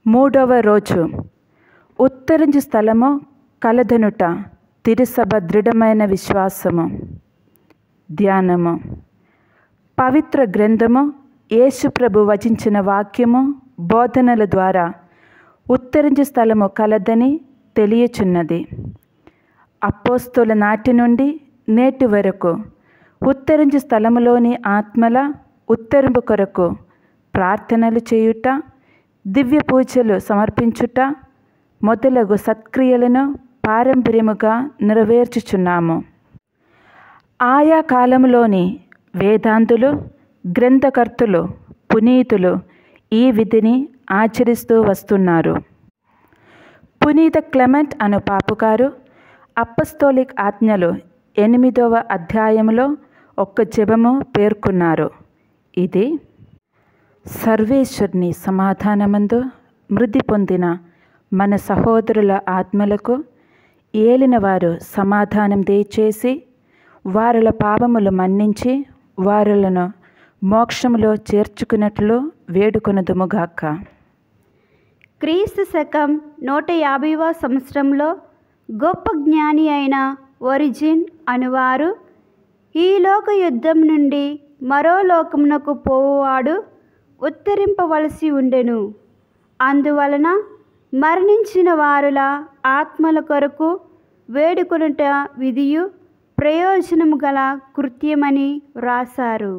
మూడవ రోజు ఉత్తరించు స్థలము కలదనుట తిరుసభ దృఢమైన విశ్వాసము ధ్యానము పవిత్ర గ్రంథము యేసుప్రభు వచించిన వాక్యము బోధనల ద్వారా ఉత్తరించు స్థలము కలదని తెలియచున్నది అపోస్తుల నాటి నుండి నేటి వరకు ఉత్తరించు స్థలములోని ఆత్మల ఉత్తరింపు కొరకు ప్రార్థనలు చేయుట దివ్య పూజలు సమర్పించుట మొదలగు సత్క్రియలను పారంపర్యముగా నెరవేర్చుచున్నాము ఆయా కాలంలోని వేదాంతులు గ్రంథకర్తలు పునీతులు ఈ విధిని ఆచరిస్తూ వస్తున్నారు పునీత క్లెమెంట్ అను పాపుగారు అప్పస్తోలిక్ ఆజ్ఞలు ఎనిమిదవ అధ్యాయంలో ఒక్క జపము పేర్కొన్నారు ఇది సర్వేశ్వరుని సమాధానమందు మృతి పొందిన మన సహోదరుల ఆత్మలకు ఏలినవారు సమాధానం దయచేసి వారుల పాపములు మన్నించి వారులను మోక్షములో చేర్చుకున్నట్లు వేడుకొనదుముగాక క్రీస్తు శకం నూట యాభైవ సంవత్సరంలో గొప్ప జ్ఞాని అయిన ఒరిజిన్ అనువారు ఈ లోక యుద్ధం నుండి మరో లోకమునకు పోవువాడు ఉత్తరింపవలసి ఉండెను అందువలన మరణించిన వారుల ఆత్మల కొరకు వేడుకొనుట విధియు ప్రయోజనము గల కృత్యమని వ్రాసారు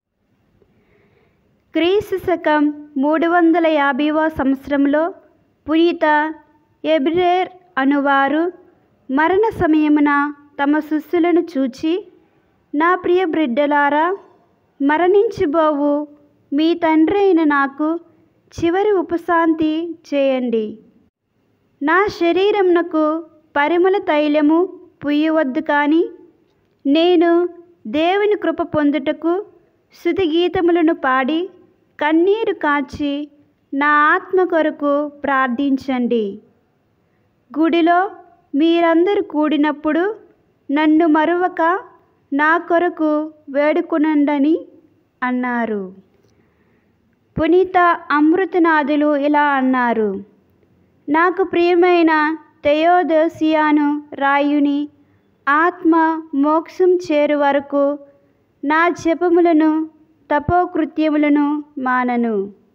క్రీస్తు శకం మూడు వందల యాభైవ సంవత్సరంలో పునీత ఎబ్రేర్ అనువారు మరణ సమయమున తమ శిష్యులను చూచి నా ప్రియ బిడ్డలారా మరణించిబోవు మీ తండ్రి అయిన నాకు చివరి ఉపశాంతి చేయండి నా శరీరమునకు పరిమళ తైలము పుయ్యవద్దు కానీ నేను దేవుని కృప పొందుటకు శుతి గీతములను పాడి కన్నీరు కాచి నా ఆత్మ కొరకు ప్రార్థించండి గుడిలో మీరందరూ కూడినప్పుడు నన్ను మరువక నా కొరకు వేడుకునండని అన్నారు పునీత అమృతనాథులు ఇలా అన్నారు నాకు ప్రియమైన తెయోదోసియాను రాయుని ఆత్మ మోక్షం చేరు వరకు నా జపములను తపోకృత్యములను మానను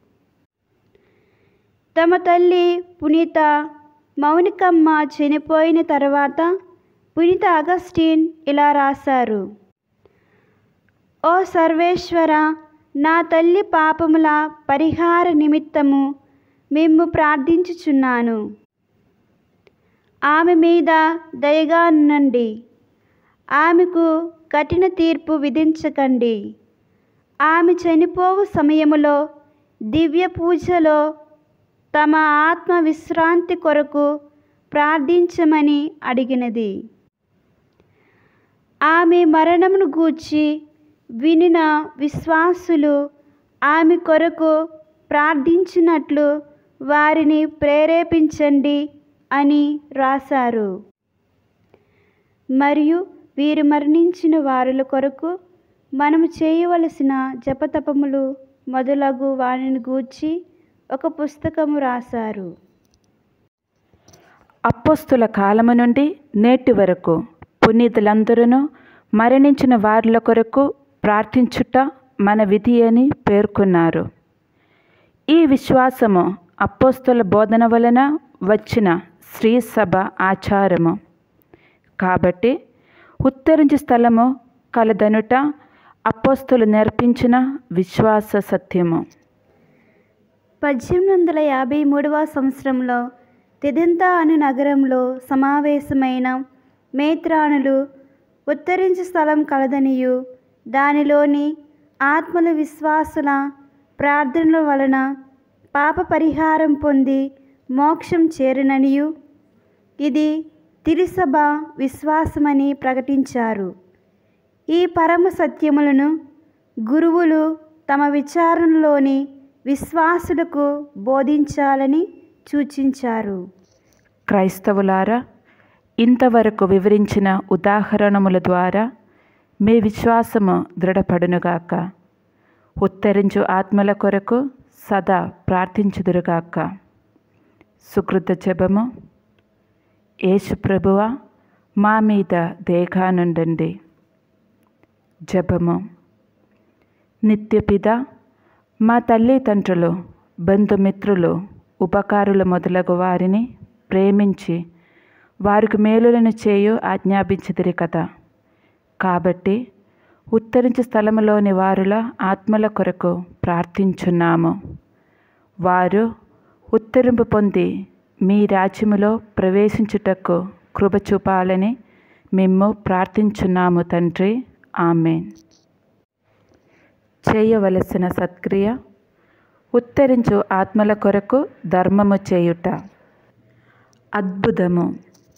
తమ తల్లి పునీత మౌనికమ్మ చనిపోయిన తర్వాత పునీత అగస్టిన్ ఇలా రాశారు ఓ సర్వేశ్వర నా తల్లి పాపముల పరిహార నిమిత్తము మేము ప్రార్థించుచున్నాను ఆమె మీద దయగా ఉండండి ఆమెకు కఠిన తీర్పు విధించకండి ఆమె చనిపోవు సమయములో దివ్య పూజలో తమ ఆత్మ విశ్రాంతి కొరకు ప్రార్థించమని అడిగినది ఆమె మరణమును గూర్చి వినిన విశ్వాసులు ఆమె కొరకు ప్రార్థించినట్లు వారిని ప్రేరేపించండి అని రాశారు మరియు వీరు మరణించిన వారుల కొరకు మనము చేయవలసిన జపతపములు మొదలగు వారిని గూర్చి ఒక పుస్తకము రాశారు అప్పస్తుల కాలము నుండి నేటి వరకు పునీతులందరూ మరణించిన వారిల కొరకు ప్రార్థించుట మన విధి అని పేర్కొన్నారు ఈ విశ్వాసము అపోస్తుల బోధన వలన వచ్చిన శ్రీ సభ ఆచారము కాబట్టి ఉత్తరించు స్థలము కలదనుట అపోస్తులు నేర్పించిన విశ్వాస సత్యము పద్దెనిమిది వందల యాభై మూడవ సంవత్సరంలో తిదింతా అను నగరంలో సమావేశమైన మేత్రానులు ఉత్తరించు స్థలం కలదనియు దానిలోని ఆత్మల విశ్వాసుల ప్రార్థనల వలన పాప పరిహారం పొంది మోక్షం చేరుననియు ఇది తిరుసభ విశ్వాసమని ప్రకటించారు ఈ పరమ సత్యములను గురువులు తమ విచారణలోని విశ్వాసులకు బోధించాలని సూచించారు క్రైస్తవులారా ఇంతవరకు వివరించిన ఉదాహరణముల ద్వారా మీ విశ్వాసము దృఢపడునుగాక ఉత్తరించు ఆత్మల కొరకు సదా ప్రార్థించుదురుగాక సుకృత జపము యేసు ప్రభువ మా మీద దేగానుండండి జపము నిత్యపిద మా తల్లిదండ్రులు బంధుమిత్రులు ఉపకారులు మొదలగు వారిని ప్రేమించి వారికి మేలులను చేయు ఆజ్ఞాపించదిరి కదా కాబట్టి ఉత్తరించు స్థలములోని వారుల ఆత్మల కొరకు ప్రార్థించున్నాము వారు ఉత్తరింపు పొంది మీ రాజ్యములో ప్రవేశించుటకు కృప చూపాలని మేము ప్రార్థించున్నాము తండ్రి ఆమెన్ చేయవలసిన సత్క్రియ ఉత్తరించు ఆత్మల కొరకు ధర్మము చేయుట అద్భుతము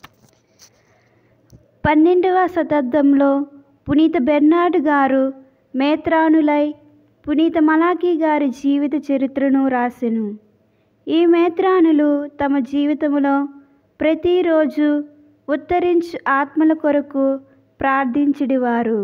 పన్నెండవ శతాబ్దంలో పునీత బెర్నార్డ్ గారు మేత్రానులై పునీత మలాకీ గారి జీవిత చరిత్రను రాసెను ఈ మేత్రానులు తమ జీవితంలో ప్రతిరోజు ఉత్తరించు ఆత్మల కొరకు ప్రార్థించడివారు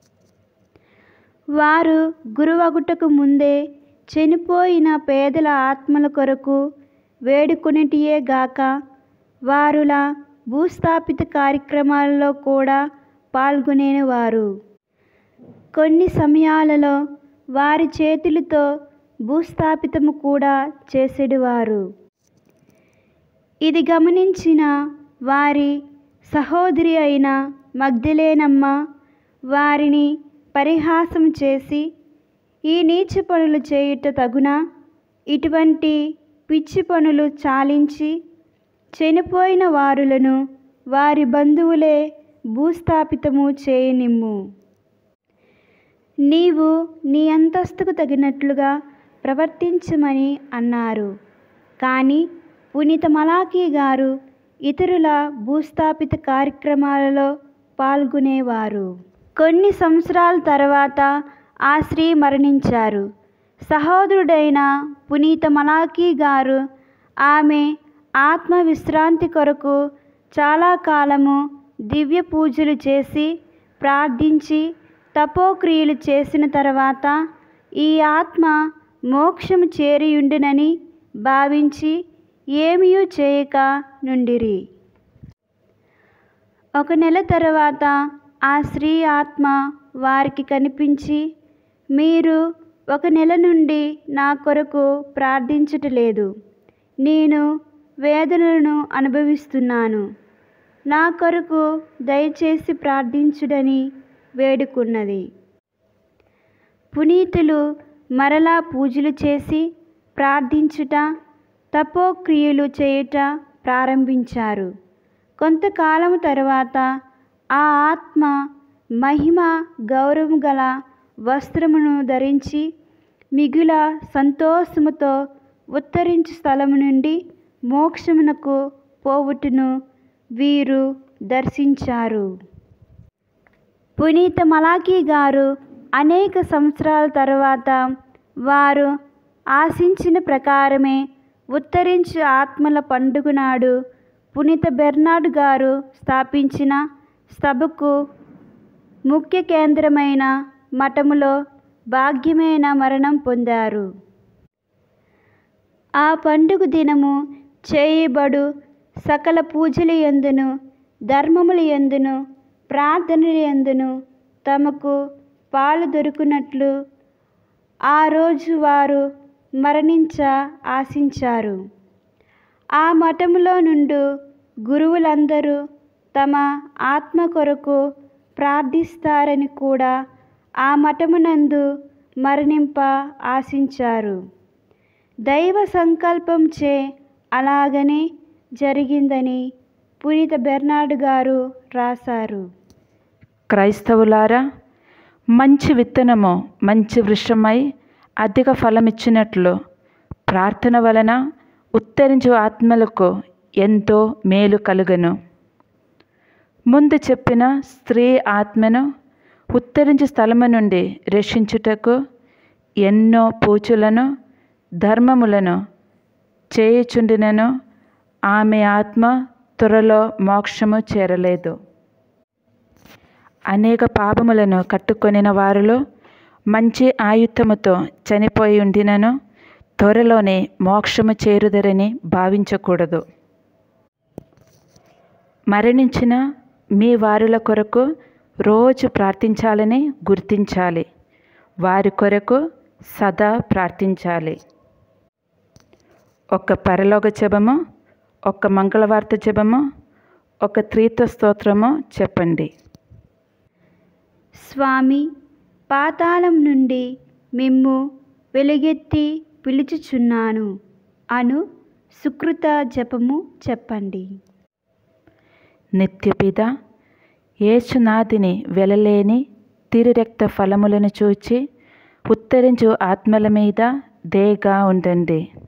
వారు గురువగుటకు ముందే చనిపోయిన పేదల ఆత్మల కొరకు వేడుకొనిటియే గాక వారుల భూస్థాపిత కార్యక్రమాలలో కూడా పాల్గొనేవారు కొన్ని సమయాలలో వారి చేతులతో భూస్థాపితము కూడా చేసేటివారు ఇది గమనించిన వారి సహోదరి అయిన మగ్ధలేనమ్మ వారిని పరిహాసం చేసి ఈ నీచ పనులు చేయుట తగున ఇటువంటి పిచ్చి పనులు చాలించి చనిపోయిన వారులను వారి బంధువులే భూస్థాపితము చేయనిమ్ము నీవు నీ అంతస్తుకు తగినట్లుగా ప్రవర్తించమని అన్నారు కానీ పునీత మలాకీ గారు ఇతరుల భూస్థాపిత కార్యక్రమాలలో పాల్గొనేవారు కొన్ని సంవత్సరాల తర్వాత ఆ స్త్రీ మరణించారు సహోదరుడైన పునీత మలాకీ గారు ఆమె ఆత్మ విశ్రాంతి కొరకు చాలా కాలము దివ్య పూజలు చేసి ప్రార్థించి తపోక్రియలు చేసిన తర్వాత ఈ ఆత్మ మోక్షము చేరియుండునని భావించి ఏమీ చేయక నుండిరి ఒక నెల తర్వాత ఆ స్త్రీ ఆత్మ వారికి కనిపించి మీరు ఒక నెల నుండి నా కొరకు ప్రార్థించటలేదు నేను వేదనలను అనుభవిస్తున్నాను నా కొరకు దయచేసి ప్రార్థించుడని వేడుకున్నది పునీతులు మరలా పూజలు చేసి ప్రార్థించుట తపోక్రియలు చేయుట ప్రారంభించారు కొంతకాలం తర్వాత ఆ ఆత్మ మహిమ గౌరవం గల వస్త్రమును ధరించి మిగుల సంతోషముతో ఉత్తరించు స్థలము నుండి మోక్షమునకు పోవుటను వీరు దర్శించారు పునీత మలాకీ గారు అనేక సంవత్సరాల తర్వాత వారు ఆశించిన ప్రకారమే ఉత్తరించు ఆత్మల పండుగ నాడు పునీత బెర్నార్డ్ గారు స్థాపించిన సభకు ముఖ్య కేంద్రమైన మఠములో భాగ్యమైన మరణం పొందారు ఆ పండుగ దినము చేయబడు సకల పూజల ఎందును ధర్మముల ఎందును ప్రార్థనల ఎందును తమకు పాలు దొరుకునట్లు ఆ రోజు వారు మరణించ ఆశించారు ఆ మఠములో నుండు గురువులందరూ తమ ఆత్మ కొరకు ప్రార్థిస్తారని కూడా ఆ మఠమునందు మరణింప ఆశించారు దైవ సంకల్పం చే అలాగనే జరిగిందని పునీత బెర్నార్డ్ గారు రాశారు క్రైస్తవులారా మంచి విత్తనము మంచి వృక్షమై అధిక ఫలమిచ్చినట్లు ప్రార్థన వలన ఉత్తరించు ఆత్మలకు ఎంతో మేలు కలుగను ముందు చెప్పిన స్త్రీ ఆత్మను ఉత్తరించు స్థలము నుండి రక్షించుటకు ఎన్నో పూజలను ధర్మములను చేయుచుండినను ఆమె ఆత్మ త్వరలో మోక్షము చేరలేదు అనేక పాపములను కట్టుకొనిన వారిలో మంచి ఆయుత్తముతో చనిపోయి ఉండినను త్వరలోనే మోక్షము చేరుదరని భావించకూడదు మరణించిన మీ వారుల కొరకు రోజు ప్రార్థించాలని గుర్తించాలి వారి కొరకు సదా ప్రార్థించాలి ఒక పరలోక జపము ఒక మంగళవార్త జపము ఒక త్రీత్వ స్తోత్రము చెప్పండి స్వామి పాతాళం నుండి మిమ్ము వెలుగెత్తి పిలుచుచున్నాను అను సుకృత జపము చెప్పండి నిత్యపిద ఏసునాథిని వెలలేని తిరిరక్త ఫలములను చూచి ఉత్తరించు ఆత్మల మీద దేగా ఉండండి